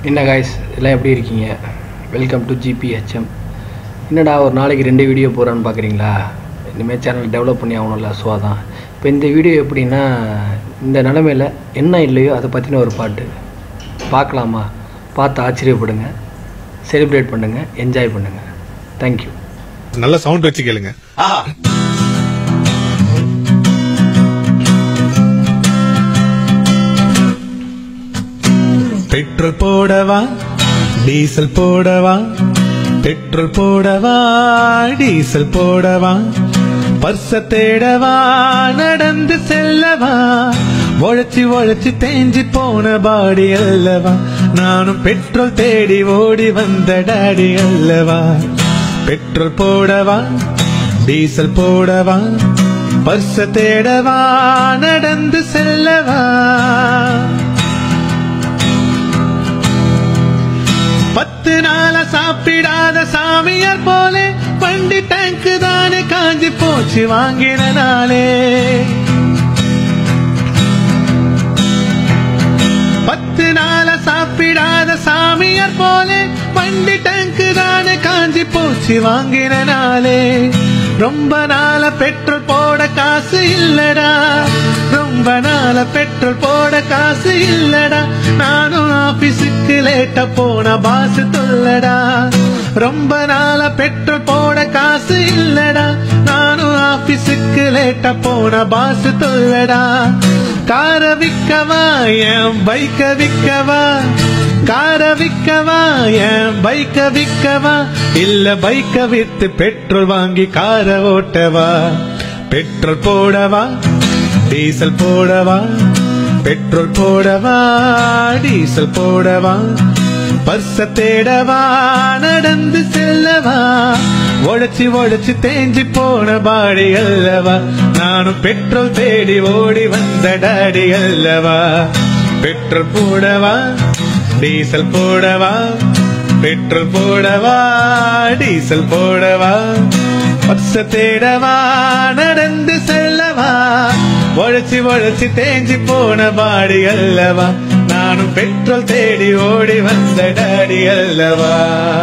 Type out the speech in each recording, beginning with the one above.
என்ன காய்ஸ் எல்லாம் எப்படி இருக்கீங்க வெல்கம் டு ஜிபிஹெச்எம் என்னடா ஒரு நாளைக்கு ரெண்டு வீடியோ போகிறான்னு பார்க்குறீங்களா இனிமேல் சேனல் டெவலப் பண்ணி ஆகணும்ல ஸோ அதான் இப்போ இந்த வீடியோ எப்படின்னா இந்த நிலமையில் என்ன இல்லையோ அதை பற்றின ஒரு பாட்டு பார்க்கலாமா பார்த்து ஆச்சரியப்படுங்க செலிப்ரேட் பண்ணுங்கள் என்ஜாய் பண்ணுங்கள் தேங்க்யூ நல்ல சவுண்ட் வச்சு கேளுங்க பெட்ரோல் போடவா டீசல் போடவா பெட்ரோல் போடவா டீசல் போடவா பர்ச தேடவா நடந்து செல்லவா உழைச்சி உழைச்சி தேஞ்சி போன பாடி அல்லவா நானும் பெட்ரோல் தேடி ஓடி வந்த டாடி அல்லவா பெட்ரோல் போடவா டீசல் போடவா பர்ச தேடவா நடந்து செல்லவா பத்து நாள சாப்பிடாத சாமியார் போலே வண்டி டேங்கு தானே காஞ்சி போச்சு வாங்கின நாளே பத்து நாள சாப்பிடாத சாமியார் போலே வண்டி டேங்கு தானே காஞ்சி போச்சு வாங்கின நாளே ரொம்ப நாள பெட்ரோல் போட காசு இல்லடா ரொம்ப நாள பெட்ரோல் போட காசு இல்லடா நானும் ஆபீஸுக்கு லேட்டா போன பாஸ் தொல்லடா ரொம்ப நாள பெட்ரோல் போட காசு இல்லடா நானும் ஆபீஸுக்கு லேட்டா போன பாஸ் தொல்லடா கார விக்கவா என் பைக்க விக்கவா கார விக்கவா என் பைக்க விக்கவா இல்ல பைக்க வித்து பெட்ரோல் வாங்கி கார ஓட்டவா பெட்ரோல் போடவா டீசல் போடவா பெட்ரோல் போடவா டீசல் போடவா பர்ச தேடவா நடந்து செல்லவா உழைச்சி உழைச்சி தேஞ்சி போன பாடி அல்லவா நானும் பெட்ரோல் தேடி ஓடி வந்த டாடி அல்லவா பெட்ரோல் போடவா டீசல் போடவா பெட்ரோல் போடவா டீசல் போடவா பர்ச தேடவா நடந்து செல்லவா உழைச்சி உழைச்சி தேஞ்சி போன பாடி அல்லவா நானும் பெட்ரோல் தேடி ஓடி வந்த டாடி அல்லவா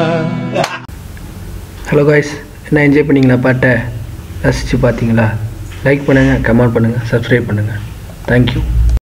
ஹலோ காய்ஸ் என்ன என்ஜாய் பண்ணீங்களா பாட்டை ரசித்து பார்த்தீங்களா லைக் பண்ணுங்கள் கமெண்ட் பண்ணுங்கள் சப்ஸ்கிரைப் பண்ணுங்கள் தேங்க்யூ